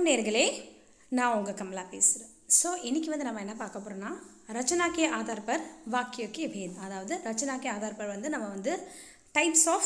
வணக்கம் நேர்களே நான் உங்கள் கமலா பேசுகிறேன் ஸோ இன்றைக்கி வந்து நம்ம என்ன பார்க்க போகிறோம்னா रचना के आधार पर वाक्य के भेद அதாவது रचना के आधार पर வந்து நம்ம வந்து டைப்ஸ் ஆஃப்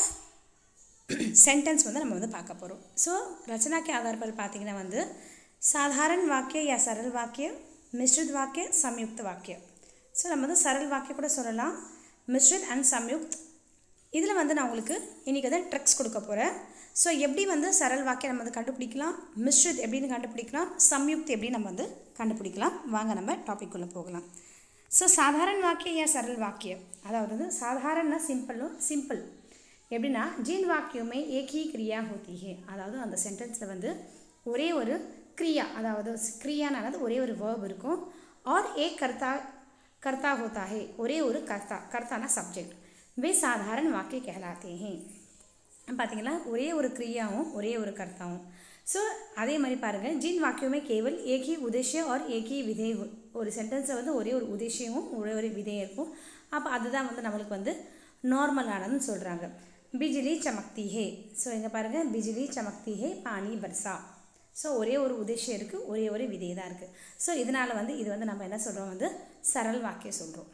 சென்டென்ஸ் வந்து நம்ம வந்து பார்க்க போகிறோம் ஸோ रचना के आधार पर பார்த்தீங்கன்னா வந்து साधारण वाक्य या सरल वाक्य मिश्रित वाक्य संयुक्त वाक्य ஸோ நம்ம வந்து சரல் வாக்கிய கூட சொல்லலாம் மிஸ்ரித் அண்ட் சம்யுக்த் இதில் வந்து நான் உங்களுக்கு இன்றைக்கி வந்து ட்ரிக்ஸ் கொடுக்க போகிறேன் ஸோ எப்படி வந்து சரல் வாக்கியம் நம்ம வந்து கண்டுபிடிக்கலாம் மிஸ்ரித் எப்படின்னு கண்டுபிடிக்கலாம் சம்யுக்த் எப்படி நம்ம வந்து கண்டுபிடிக்கலாம் வாங்க நம்ம டாபிக் உள்ள போகலாம் ஸோ சாதாரண வாக்கியம் ஏன் சரல் வாக்கியம் அதாவது வந்து சாதாரண சிம்பிளும் சிம்பிள் எப்படின்னா ஜீன் வாக்கியமே ஏகி கிரியா ஹோத்தி ஹே அதாவது அந்த சென்டென்ஸில் வந்து ஒரே ஒரு கிரியா அதாவது கிரியானது ஒரே ஒரு வேர்ப் இருக்கும் ஆர் ஏ கர்த்தா கர்த்தா होता है ஒரே ஒரு கர்த்தா கர்த்தானா சப்ஜெக்ட் வே சாதாரண வாக்கிய कहलाते हैं பார்த்தீங்களா ஒரே ஒரு கிரியாவும் ஒரே ஒரு கர்த்தாவும் ஸோ அதே மாதிரி பாருங்கள் ஜின் வாக்கியமே கேவல் ஏகி உதேசிய और ஏகி விதே ஒரு சென்டென்ஸில் வந்து ஒரே ஒரு உதேசியமும் ஒரே ஒரு விதையும் இருக்கும் அப்போ அதுதான் வந்து நம்மளுக்கு வந்து நார்மலானதுன்னு சொல்கிறாங்க பிஜிலி சமக்தி ஹே ஸோ இங்கே பாருங்கள் பிஜிலி சமக்தி ஹே பானி பர்சா ஸோ ஒரே ஒரு உதேசியம் இருக்குது ஒரே ஒரு விதை தான் இருக்குது ஸோ இதனால் வந்து இது வந்து நம்ம என்ன சொல்கிறோம் வந்து சரல் வாக்கியம் சொல்கிறோம்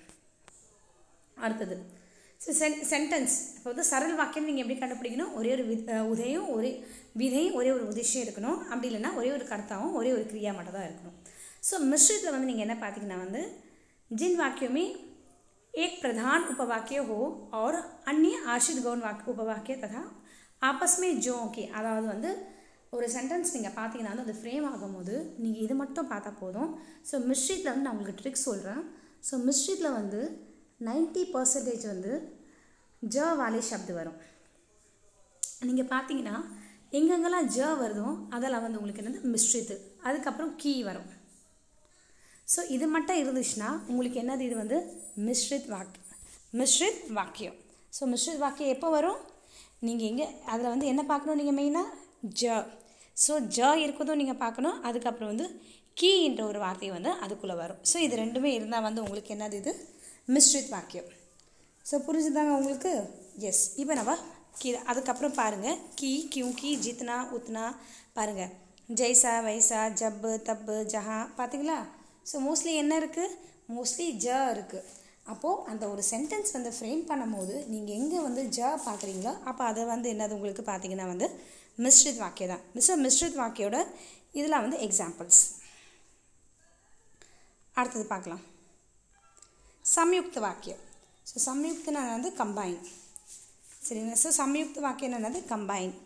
அடுத்தது ஸோ சென் சென்டென்ஸ் இப்போ வந்து சரல் வாக்கியம் நீங்கள் எப்படி கண்டுபிடிக்கணும் ஒரே ஒரு வி உதயம் ஒரே விதையும் ஒரே ஒரு உதேசியம் இருக்கணும் அப்படி இல்லைன்னா ஒரே ஒரு கர்த்தாவும் ஒரே ஒரு கிரியா மட்டும் தான் இருக்கணும் ஸோ மிஸ்ரத்தில் வந்து நீங்கள் என்ன பார்த்தீங்கன்னா வந்து जिन वाक्यों में एक प्रधान उपवाक्य हो और अन्य आश्रित गौण वाक्य उपवाक्य तथा आपस में जो के அதாவது வந்து ஒரு சென்டென்ஸ் நீங்கள் பார்த்தீங்கன்னா வந்து அது ஃப்ரேம் ஆகும்போது நீங்கள் இது மட்டும் பார்த்தா போதும் ஸோ மிஸ்ட்ரீட்டில் வந்து நான் உங்களுக்கு ட்ரிக் சொல்கிறேன் ஸோ மிஸ்ட்ரீட்டில் வந்து நைன்ட்டி பர்சன்டேஜ் வந்து ஜ வாலே சப்து வரும் நீங்கள் பார்த்தீங்கன்னா எங்கெங்கெல்லாம் ஜ வருதோ அதெல்லாம் வந்து உங்களுக்கு என்னது மிஸ்ட்ரித்து அதுக்கப்புறம் கீ வரும் ஸோ இது மட்டும் இருந்துச்சுன்னா உங்களுக்கு என்னது இது வந்து மிஸ்ரித் வாக் மிஸ்ரித் வாக்கியம் ஸோ மிஸ்ரித் வாக்கியம் எப்போ வரும் நீங்கள் எங்கே அதில் வந்து என்ன பார்க்கணும் நீங்கள் மெயினாக ஜ ஸோ ஜ இருக்குதும் நீங்கள் பார்க்கணும் அதுக்கப்புறம் வந்து கீன்ற ஒரு வார்த்தை வந்து அதுக்குள்ளே வரும் ஸோ இது ரெண்டுமே இருந்தால் வந்து உங்களுக்கு என்னது இது மிஸ்ரித் வாக்கியம் ஸோ புரிஞ்சுதாங்க உங்களுக்கு எஸ் இப்போ நம்ம கீ அதுக்கப்புறம் பாருங்கள் கீ கியூ கி ஜித்னா உத்னா பாருங்கள் ஜெய்சா வைசா ஜப்பு தப்பு ஜஹா பார்த்தீங்களா ஸோ மோஸ்ட்லி என்ன இருக்குது மோஸ்ட்லி ஜ இருக்குது அப்போது அந்த ஒரு சென்டென்ஸ் வந்து ஃப்ரேம் பண்ணும்போது நீங்கள் எங்கே வந்து ஜ பார்க்குறீங்களோ அப்போ அதை வந்து என்னது உங்களுக்கு பார்த்தீங்கன்னா வந்து மிஸ்ரித் வாக்கியம் தான் மிஸ் மிஸ்ரித் வாக்கியோட இதெல்லாம் வந்து எக்ஸாம்பிள்ஸ் அடுத்தது பார்க்கலாம் சம்யுக்த வாக்கியம் ஸோ சம்யுக்தனா வந்து கம்பைன் சரிங்களா ஸோ சம்யுக்த வாக்கியம் என்னது கம்பைன்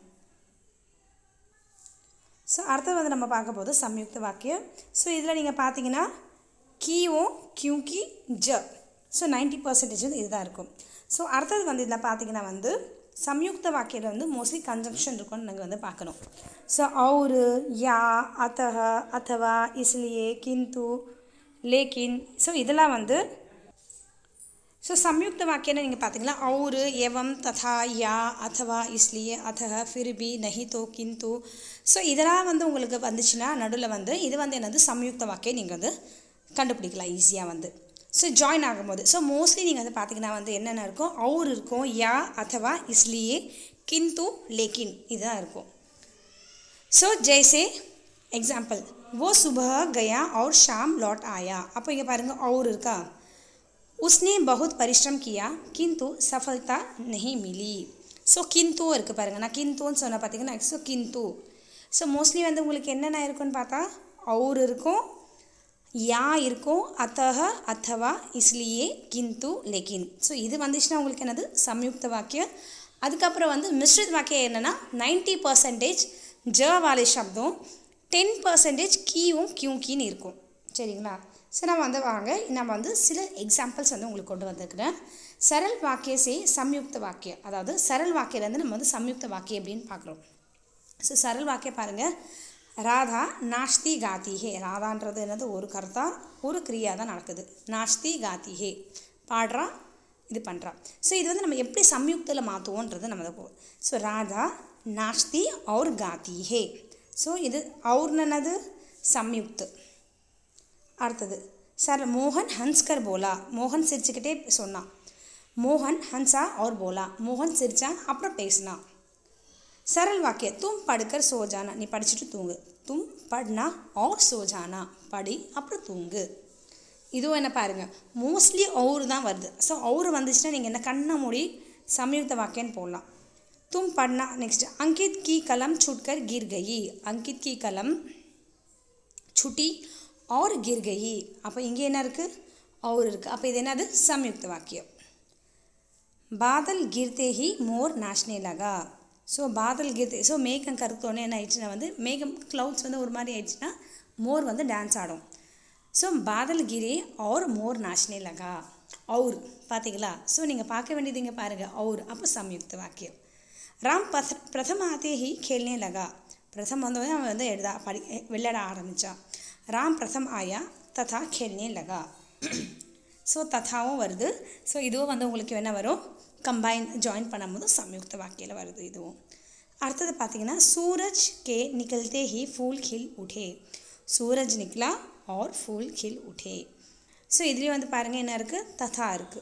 ஸோ அடுத்தது வந்து நம்ம பார்க்க போது சம்யுக்த வாக்கியம் ஸோ இதில் நீங்கள் பார்த்தீங்கன்னா கீவும் கியூக்கி ஜ ஸோ நைன்ட்டி பர்சன்டேஜ் வந்து இதுதான் இருக்கும் ஸோ அடுத்தது வந்து இதில் பார்த்தீங்கன்னா வந்து சம்யுக்த வாக்கியில் வந்து மோஸ்ட்லி கன்ஜங்ஷன் இருக்கும்னு நாங்கள் வந்து பார்க்கணும் ஸோ அவுரு யா அத்தஹ அத்தவா இஸ்லியே கிந்து லேக்கின் ஸோ இதெல்லாம் வந்து ஸோ சம்யுக்த வாக்கியன்னு நீங்கள் பார்த்தீங்களா और एवं तथा या अथवा इसलिए अतः फिर भी नहीं तो किंतु ஸோ இதெல்லாம் வந்து உங்களுக்கு வந்துச்சுன்னா நடுவில் வந்து இது வந்து என்னது சம்யுக்த வாக்கியம் நீங்கள் வந்து கண்டுபிடிக்கலாம் ஈஸியாக வந்து ஸோ ஜாயின் ஆகும்போது ஸோ மோஸ்ட்லி நீங்கள் வந்து பார்த்தீங்கன்னா வந்து என்னென்ன இருக்கும் और இருக்கும் யா अथवा इसलिए किंतु लेकिन இதுதான் இருக்கும் ஸோ ஜெய்சே எக்ஸாம்பிள் वो सुबह गया और शाम लौट आया அப்போ இங்கே பாருங்கள் और இருக்கா उसने बहुत परिश्रम किया किंतु सफलता नहीं मिली ஸோ கிந்து இருக்குது பாருங்கள் நான் கிந்துன்னு சொன்ன பார்த்தீங்கன்னா ஸோ கிந்து ஸோ மோஸ்ட்லி வந்து உங்களுக்கு என்னென்ன இருக்குன்னு பார்த்தா அவுர் இருக்கும் யா இருக்கும் அத்தக அத்தவா இஸ்லியே கிந்து லெக்கின் ஸோ இது வந்துச்சுன்னா உங்களுக்கு என்னது சம்யுக்த வாக்கியம் அதுக்கப்புறம் வந்து மிஸ்ரித் வாக்கியம் என்னென்னா நைன்ட்டி பர்சன்டேஜ் ஜ வாலே சப்தம் டென் பர்சன்டேஜ் கீவும் கியூங்கின்னு இருக்கும் சரிங்களா ஸோ நம்ம வந்து வாங்க நம்ம வந்து சில எக்ஸாம்பிள்ஸ் வந்து உங்களுக்கு கொண்டு வந்திருக்கிறேன் சரல் வாக்கிய சே சம்யுக்த வாக்கியம் அதாவது சரல் வாக்கியிலேருந்து நம்ம வந்து சம்யுக்த வாக்கியம் அப்படின்னு பார்க்குறோம் ஸோ சரல் வாக்கியம் பாருங்கள் ராதா நாஷ்தி காத்தி ஹே ராதான்றது என்னது ஒரு கர்த்தா ஒரு கிரியா தான் நடக்குது நாஷ்தி காத்தி ஹே பாடுறா இது பண்ணுறா ஸோ இது வந்து நம்ம எப்படி சம்யுக்தில் மாற்றுவோன்றது நம்ம அதை ஸோ ராதா நாஷ்தி और காத்தி ஹே ஸோ இது और என்னது சம்யுக்த் அடுத்தது சார் மோகன் ஹன்ஸ்கர் போலா மோகன் சிரிச்சுக்கிட்டே சொன்னான் மோகன் ஹன்சா और போலா மோகன் சிரிச்சான் அப்புறம் பேசினான் सरल वाक्य तुम पढ़कर सो जाना நீ படிச்சுட்டு தூங்கு तुम पढ़ना और सो जाना படி அப்புறம் தூங்கு இதுவும் என்ன பாருங்கள் மோஸ்ட்லி அவுர் தான் வருது ஸோ அவுர் வந்துச்சுன்னா நீங்கள் என்ன கண்ணை மூடி சம்யுக்த வாக்கியன்னு போடலாம் தும் பட்னா நெக்ஸ்ட் अंकित की कलम छूटकर गिर गई अंकित की कलम छुटी और गिर गई அப்போ இங்கே என்ன இருக்குது और இருக்குது அப்போ இது என்னது சம்யுக்த வாக்கியம் பாதல் गिरते ही मोर नाचने लगा ஸோ பாதல் गिरते ஸோ மேகம் கருத்தோடனே என்ன ஆயிடுச்சுன்னா வந்து மேகம் க்ளவுட்ஸ் வந்து ஒரு மாதிரி ஆயிடுச்சுன்னா மோர் வந்து டான்ஸ் ஆடும் ஸோ பாதல் கிரே और மோர் நாச்சனே லகா और பார்த்தீங்களா ஸோ நீங்கள் பார்க்க வேண்டியது இங்கே பாருங்கள் और அப்போ சம்யுக்த வாக்கியம் ராம் பத பிரதம ஆத்தே ஹி खेलने लगा பிரதம் வந்தவொடனே அவன் வந்து எழுத படி விளையாட ஆரம்பித்தான் ராம் பிரதம் ஆயா ததா खेलने लगा ஸோ ததாவும் வருது ஸோ இதுவும் வந்து உங்களுக்கு என்ன வரும் கம்பைன் ஜாயின் பண்ணும்போது சம்யுக்த வாக்கியில் வருது இதுவும் அடுத்தது பார்த்தீங்கன்னா சூரஜ் கே நிகழ்த்தே ஹி ஃபூல் खिल உठे சூரஜ் நிக்கலா और फूल खिल उठे ஸோ இதுலேயும் வந்து பாருங்கள் என்ன இருக்குது ததா இருக்குது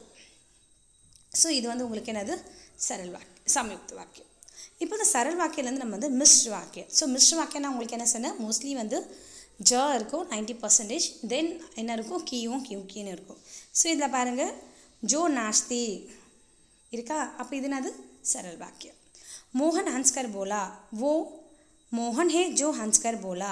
ஸோ இது வந்து உங்களுக்கு என்னது சரல் வாக்கியம் சம்யுக்த வாக்கியம் இப்போ இந்த சரல் வாக்கியலேருந்து நம்ம வந்து மிஸ்ட் வாக்கியம் ஸோ மிஸ்ட் வாக்கியம்னா உங்களுக்கு என்ன சொன்னேன் மோஸ்ட்லி வந்து ஜ இருக்கும் நைன்டி பர்சன்டேஜ் தென் என்ன இருக்கும் கீயும் கியூ கீன்னு இருக்கும் ஸோ இதில் பாருங்கள் ஜோ நாஸ்தி இருக்கா அப்போ இது என்னது सरल वाक्य मोहन हंसकर बोला वो मोहन है जो हंसकर बोला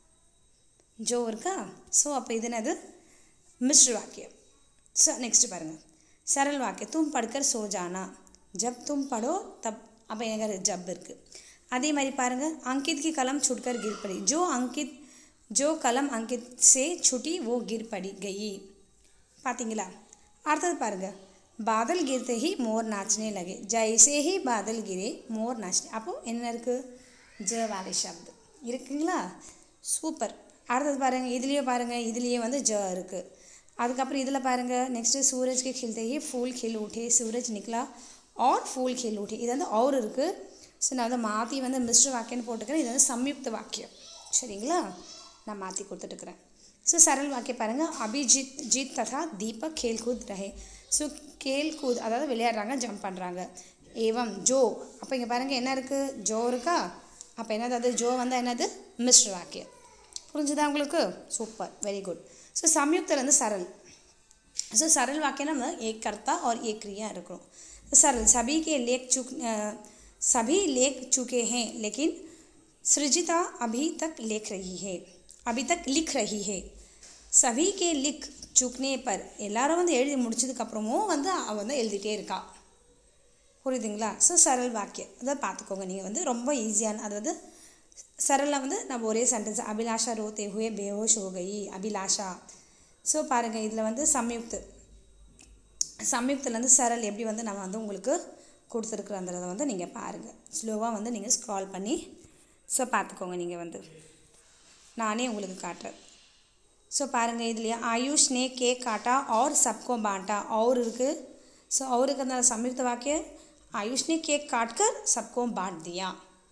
जो இருக்கா ஸோ அப்போ இது என்னது मिश्र वाक्य ஸோ நெக்ஸ்ட் பாருங்கள் सरल वाक्य तुम पढ़कर सो जाना जब तुम पढ़ो तब அப்போ எங்க ஜப் இருக்குது அதே மாதிரி பாருங்கள் अंकित की कलम छूटकर गिर पड़ी जो अंकित जो कलम अंकित से छुटी वो गिर पड़ी गई பார்த்தீங்களா அடுத்தது பாருங்கள் बादल गिरते ही मोर नाचने लगे जैसे ही बादल गिरे मोर नाचने அப்போ என்ன இருக்குது ஜ வாலை சப்து இருக்குங்களா சூப்பர் அடுத்தது பாருங்கள் இதுலேயே பாருங்கள் இதுலேயே வந்து ஜ இருக்குது அதுக்கப்புறம் இதில் பாருங்கள் நெக்ஸ்ட்டு சூரஜ் के खिलते ही फूल खिल उठे सूरज निकला और फूल खिल उठे இது வந்து और இருக்குது ஸோ நான் வந்து மாற்றி வந்து மிஸ்டர் வாக்கியம்னு போட்டுக்கிறேன் இது வந்து சம்யுக்த வாக்கியம் சரிங்களா நான் மாற்றி கொடுத்துட்டுருக்குறேன் ஸோ சரல் வாக்கியம் பாருங்கள் அபிஜித் ஜீத் ததா தீபக் கேல் கூத் ரஹே ஸோ கேல் கூத் அதாவது விளையாடுறாங்க ஜம்ப் பண்ணுறாங்க ஏவம் ஜோ அப்போ இங்கே பாருங்கள் என்ன இருக்குது ஜோ இருக்கா அப்போ என்னது அது ஜோ வந்தால் என்னது மிஸ்டர் வாக்கியம் புரிஞ்சுதா உங்களுக்கு சூப்பர் வெரி குட் ஸோ சம்யுக்தில் வந்து சரல் ஸோ सरल वाक्य ना मतलब एक कर्ता और एक क्रिया இருக்கணும் सरल सभी के लेख चुक अ, सभी लेख चुके हैं लेकिन सृजिता अभी तक लिख रही है अभी तक लिख रही है सभी के लिख चुकने पर எல்லாரும் வந்து எழுதி முடிச்சதுக்கப்புறமும் வந்து அவ வந்து எழுதிட்டே இருக்கா புரியுதுங்களா ஸோ சரல் வாக்கியம் அதை பார்த்துக்கோங்க நீங்கள் வந்து ரொம்ப ஈஸியான அதாவது சரலாக வந்து நம்ம ஒரே சென்டென்ஸ் அபிலாஷா ரோத்தே ஹுயே பேஹோஷ் ஹோ கயி அபிலாஷா ஸோ பாருங்கள் இதில் வந்து சம்யுக்த் சம்யுக்திலேருந்து சரல் எப்படி வந்து நம்ம வந்து உங்களுக்கு கொடுத்துருக்குறன்றதை வந்து நீங்கள் பாருங்கள் ஸ்லோவாக வந்து நீங்கள் ஸ்க்ரால் பண்ணி ஸோ பார்த்துக்கோங்க நீங்கள் வந்து நானே உங்களுக்கு காட்டுறேன் ஸோ பாருங்கள் இதுலையே ஆயுஷ் ने केक काटा और सबको बांटा और இருக்குது ஸோ அவருக்கு அந்த சம்யுக்த வாக்கிய आयुष ने केक काट कर सबको बांट दिया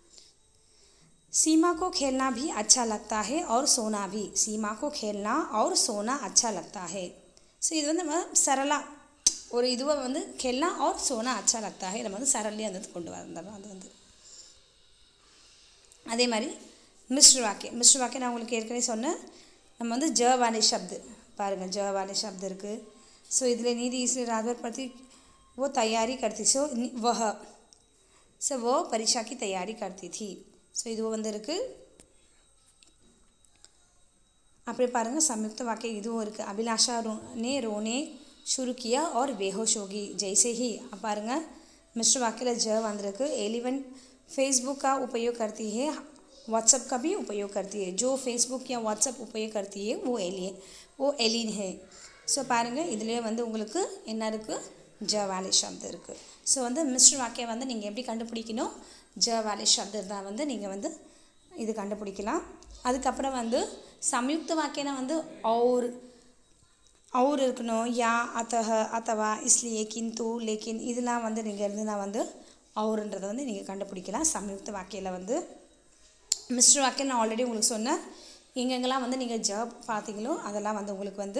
सीमा को खेलना भी अच्छा लगता है और सोना भी सीमा को खेलना और सोना अच्छा लगता है ஸோ இது வந்து நம்ம சரளாக ஒரு இதுவை வந்து खेलना और सोना अच्छा लगता है நம்ம வந்து சரள்லேயே வந்து கொண்டு வந்துடணும் அது வந்து அதே மாதிரி மிஸ்டர் வாக்கியம் மிஸ்டர் வாக்கியம் நான் உங்களுக்கு ஏற்கனவே சொன்னேன் நம்ம வந்து ஜ வாலே शब्द பாருங்கள் ஜ வாலே शब्द இருக்குது ஸோ இதில் நீதி इसलिए रात भर पढ़ती वो तैयारी करती सो वह सो वो परीक्षा की तैयारी करती थी ஸோ இதுவும் வந்து இருக்குது அப்படியே பாருங்கள் संयुक्त वाक्य இதுவும் இருக்குது अभिलाषा रो ने रोने शुरू किया और बेहोश होगी जैसे ही अब பாருங்கள் मिश्र वाक्य ज வந்திருக்கு एलिवन फेसबुक का उपयोग करती है व्हाट्सएप का भी उपयोग करती है जो फेसबुक या व्हाट्सएप उपयोग करती है वो एलियन वो एलिन है ஸோ பாருங்கள் இதுலேயே வந்து உங்களுக்கு என்ன இருக்குது ஜ வாலே சப்து இருக்குது ஸோ வந்து மிஸ்டர் வாக்கியம் வந்து நீங்கள் எப்படி கண்டுபிடிக்கணும் ஜ வாலே சப்து தான் வந்து நீங்கள் வந்து இது கண்டுபிடிக்கலாம் அதுக்கப்புறம் வந்து சம்யுக்த வாக்கியனா வந்து और और இருக்கணும் யா அத்தஹ அத்தவா இஸ்லியே கிந்து லேக்கின் இதெல்லாம் வந்து நீங்கள் இருந்துனா வந்து அவருன்றதை வந்து நீங்கள் கண்டுபிடிக்கலாம் சம்யுக்த வாக்கியில் வந்து மிஸ்டர் வாக்கியம் நான் ஆல்ரெடி உங்களுக்கு சொன்னேன் எங்கெங்கெல்லாம் வந்து நீங்கள் ஜாப் பார்த்தீங்களோ அதெல்லாம் வந்து உங்களுக்கு வந்து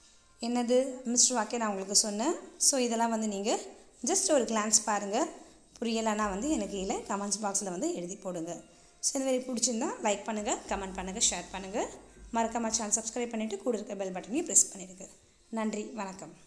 என்னது மிஸ்டர் வாக்கியம் நான் உங்களுக்கு சொன்னேன் ஸோ இதெல்லாம் வந்து நீங்கள் ஜஸ்ட் ஒரு கிளான்ஸ் பாருங்கள் புரியலைன்னா வந்து எனக்கு கீழே கமெண்ட்ஸ் பாக்ஸில் வந்து எழுதி போடுங்க ஸோ இந்த மாதிரி பிடிச்சிருந்தா லைக் பண்ணுங்கள் கமெண்ட் பண்ணுங்கள் ஷேர் பண்ணுங்கள் மறக்காம சேனல் சப்ஸ்கிரைப் பண்ணிவிட்டு கூட இருக்க பெல் பட்டனையும் ப்ரெஸ் பண்ணிடுங்க நன்றி வணக்கம்